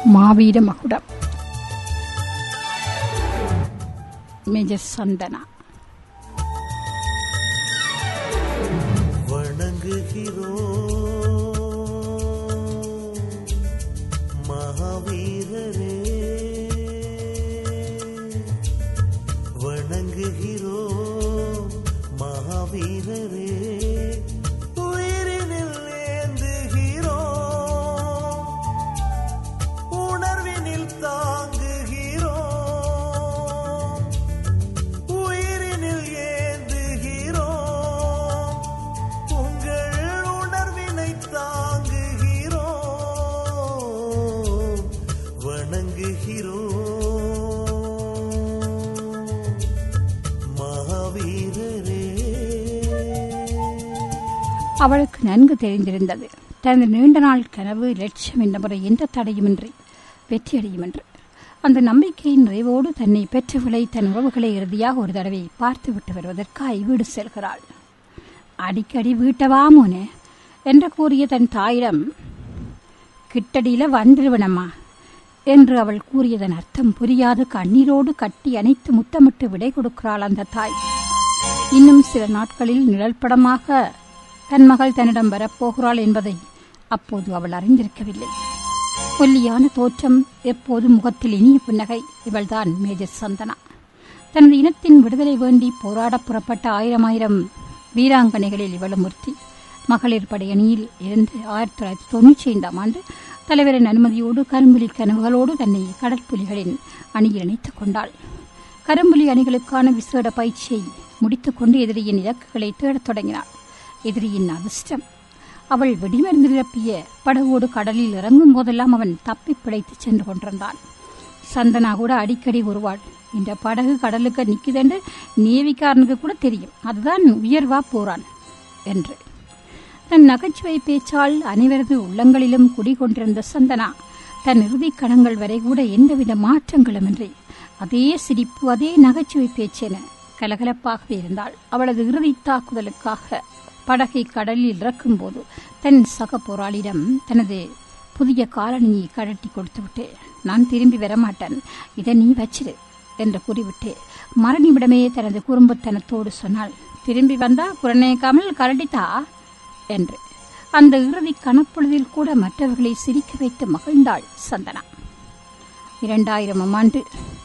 மாவீர மகுடம் மேஜர் சந்தனா வணங்குகிறோம் மகாவீரரே வணங்குகிறோம் மகாவீரரே உயிரினில் ஏந்துகிறோம் உணர்வினில் தாங்குகிறோம் உயிரினில் ஏந்துகிறோம் உங்கள் உணர்வினை தாங்குகிறோம் வணங்குகிறோம் மகாவீரரே அவளுக்கு நன்கு தெரிந்திருந்தது தனது நீண்ட நாள் கனவு லட்சியம் என்ற முறை எந்த தடையுமின்றி வெற்றியடையும் என்று அந்த நம்பிக்கையின் நிறைவோடு தன்னை பெற்றவளை தன் உறவுகளை இறுதியாக ஒரு தடவை பார்த்துவிட்டு வருவதற்காய் வீடு செல்கிறாள் அடிக்கடி வீட்டவா மோனே என்று கூறிய தன் தாயிடம் கிட்டடியில வந்துருவனம்மா என்று அவள் கூறியதன் அர்த்தம் புரியாது கண்ணீரோடு கட்டி அணைத்து முத்தமிட்டு விடை கொடுக்கிறாள் அந்த தாய் இன்னும் சில நாட்களில் நிழல் படமாக தன் மகள் தன்னிடம் வரப்போகிறாள் என்பதை அப்போது அவள் அறிந்திருக்கவில்லை ஒல்லியான தோற்றம் எப்போதும் முகத்தில் இனிய புன்னகை இவள்தான் மேஜர் சந்தனா தனது இனத்தின் விடுதலை வேண்டி போராடப் புறப்பட்ட ஆயிரம் ஆயிரம் வீராங்கனைகளில் இவளும் ஒருத்தி மகளிர் படையணியில் இருந்து ஆயிரத்தி தொள்ளாயிரத்தி தொண்ணூற்றி ஐந்தாம் ஆண்டு தலைவரின் அனுமதியோடு கரும்புலி கனவுகளோடு தன்னை கடற்புலிகளின் அணியில் இணைத்துக் கொண்டாள் கரும்புலி அணிகளுக்கான விசேட பயிற்சியை முடித்துக்கொண்டு எதிரியின் இலக்குகளை தேடத் தொடங்கினாள் எதிரியின் அதிர்ஷ்டம் அவள் வெடிமருந்து நிரப்பிய படகோடு கடலில் இறங்கும் போதெல்லாம் அவன் தப்பி பிழைத்து சென்று கொண்டிருந்தான் சந்தனா கூட அடிக்கடி வருவாள் இந்த படகு கடலுக்கு நிக்குதென்று நேவிக்காரனுக்கு கூட தெரியும் அதுதான் உயர்வா போறான் என்று தன் நகைச்சுவை பேச்சால் அனைவரது உள்ளங்களிலும் குடிகொண்டிருந்த சந்தனா தன் இறுதிக் கணங்கள் வரை கூட எந்தவித மாற்றங்களுமின்றி அதே சிரிப்பு அதே நகைச்சுவை பேச்சென கலகலப்பாகவே இருந்தாள் அவளது இறுதி தாக்குதலுக்காக படகை கடலில் இறக்கும்போது தன் சக போராளியிடம் தனது புதிய காலணியை கழட்டி கொடுத்துவிட்டு நான் திரும்பி வரமாட்டேன் இதை நீ வச்சிரு என்று கூறிவிட்டு மரணிவிடமே தனது குறும்புத்தனத்தோடு சொன்னாள் திரும்பி வந்தா குரணேக்காமல் கரடித்தா என்று அந்த இறுதி கணப்பொழுதில் கூட மற்றவர்களை சிரிக்க வைத்து மகிழ்ந்தாள் சந்தனா இரண்டாயிரமாம் ஆண்டு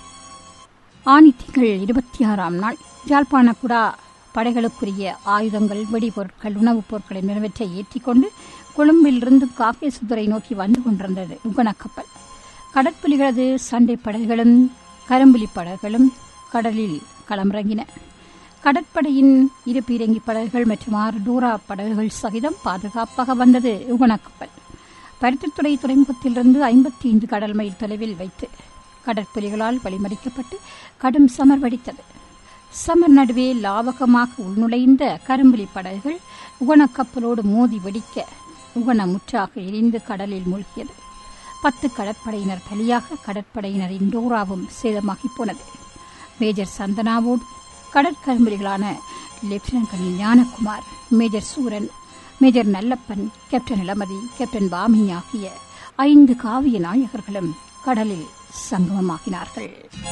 ஆணி திங்கள் இருபத்தி ஆறாம் நாள் யாழ்ப்பாணக்குடா படைகளுக்குரிய ஆயுதங்கள் வெடிபொருட்கள் உணவுப் பொருட்களை நிறைவேற்ற ஏற்றிக்கொண்டு கொழும்பிலிருந்து காக்கேசுத்துறை நோக்கி வந்து கொண்டிருந்தது உகன கப்பல் கடற்புலிகளது சண்டை படகுகளும் கரும்புலி படகுகளும் கடலில் களமிறங்கின கடற்படையின் இரு பீரங்கி படகுகள் மற்றும் ஆறு டூரா படகுகள் சகிதம் பாதுகாப்பாக வந்தது உகன கப்பல் பருத்தித்துறை துறைமுகத்திலிருந்து ஐம்பத்தி ஐந்து கடல் மைல் தொலைவில் வைத்து கடற்புலிகளால் வழிமறிக்கப்பட்டு கடும் சமர் வெடித்தது சமர் நடுவே லாவகமாக உள்நுழைந்த கரும்புலி படகுகள் உகன கப்பலோடு மோதி வெடிக்க உகன முற்றாக எரிந்து கடலில் மூழ்கியது பத்து கடற்படையினர் பலியாக கடற்படையினரின் டோராவும் சேதமாகி போனது மேஜர் சந்தனாவோடு கடற்கரும்புலிகளான lieutenant colonel Gnanakumar major Sooran major Nallappan captain Ilamathi captain Pami ஆகிய ஐந்து காவிய நாயகர்களும் கடலில் சங்கமமாகினார்கள்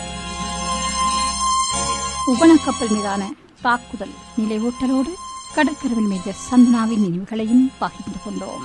உபன கப்பல் மீதான தாக்குதல் நிலைவூட்டலோடு கடற்கரைவில் மேஜர் சந்தனாவின் நினைவுகளையும் பகிர்ந்து கொண்டோம்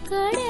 கடல்